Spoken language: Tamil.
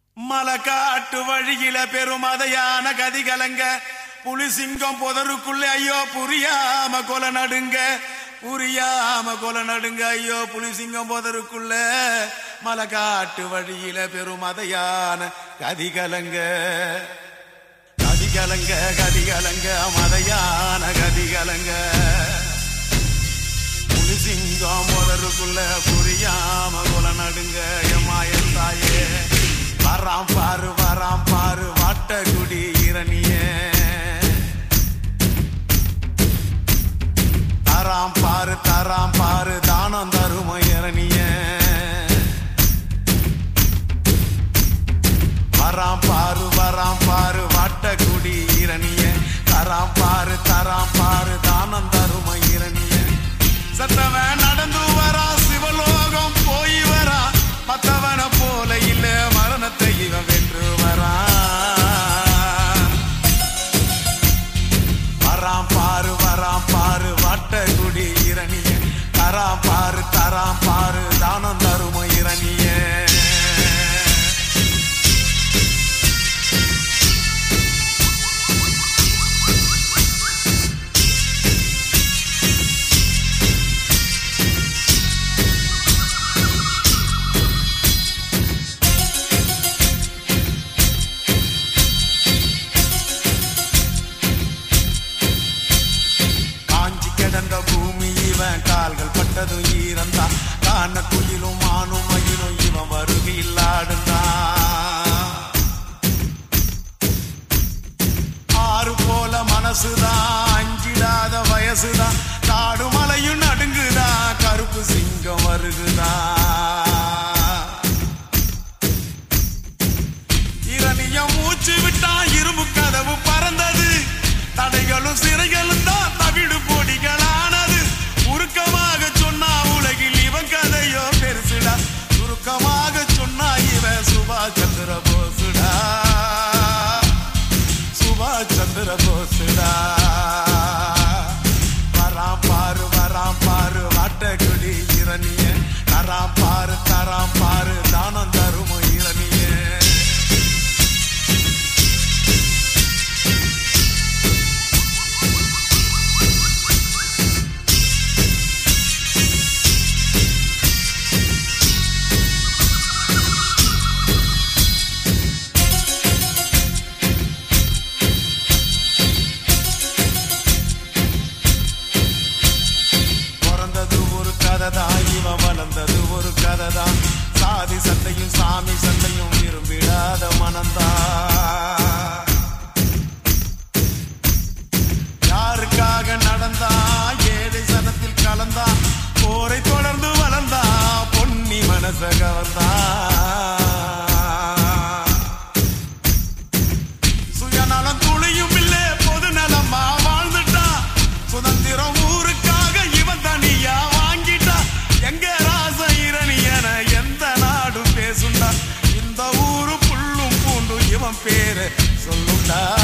மலக்காட்டு வழியில பெருமதையான கதி கலங்க புலிசிங்கம் புதருக்குள்ள ஐயோ புரியாம கொல நடுங்க புரியாம கொல நடுங்க ஐயோ புலிசிங்கம் புதருக்குள்ள மலக்காட்டு வழியில பெருமதையான கதி கலங்க கதி கலங்க கதி கலங்க மதையான கதி கலங்க புலிசிங்கம் முதலுக்குள்ள புரியாம கொல நடுங்க எம்மாயன் தாயே வராம் பாரு வராம் பாரு வாட்டகுடி இரணிய தராம் பாரு தராம் பாரு தானம் தரும இரணிய வராம் பாரு வராம் பாரு வாட்டகுடி இரணிய தராம் பாரு தராம் பாரு தானம் தரும இரணிய சத்தவன் நடந்து வரா சிவலோகம் போய் வரா மத்தவன போல இல்ல மரணத்தை இவன் வென்று வரா வராம் பாரு வராம் பாரு வட்டகுடி இரணிய தராம் பாரு தராம் பாரு தானம் தரும இரணிய காஞ்சி கிடந்த பூமி இவன் கால்கள் பட்டதும் ஈரந்தா காண குயிலும் மானும் மயிலும் இவன் வருகையில் ஆடுந்தா ஆறு போல மனசுதான் அஞ்சிடாத வயசுதான் காடு மலையும் நடுங்குதா கருப்பு சிங்கம் வருகுதா இரணிய மூச்சு விட்டா இரும்பு கதவு பறந்தது தடைகளும் சிறைகளும் தான் தவிடு பொடிகளானது உருக்கமாக சொன்னா உலகில் இவன் கதையோ பெருசுடா சுருக்கமாக சொன்னா இவன் சுபாஷ் சந்திர போசுடா சுபாஷ் சந்திர போசுடா வராம் பாரு வராம் பாரு வாட்டகுடி இரணிய தராம் பாரு தராம் பாரு தானம் தரும இரணிய பிறந்தது ஒரு கதை தான் இவன் வளர்ந்தது ஒரு கதை தான் சாதி சண்டையும் சாமி சண்டையும் விரும்பிடாத மனந்தான் யாருக்காக நடந்தா ஏழை சனத்தில் கலந்தா போரை தொடர்ந்து வளர்ந்தா பொன்னி மனச கவர்ந்தா சுயநலம் துளியும் இல்லே பொது நலமா வாழ்ந்துட்டா சுதந்திரம் ஊருக்காக இவன் தனியா வாங்கிட்டா எங்க ராச இரணியன எந்த நாடும் பேசுண்டா இந்த ஊரு புல்லும் பூண்டும் இவன் பேரு சொல்லுண்டா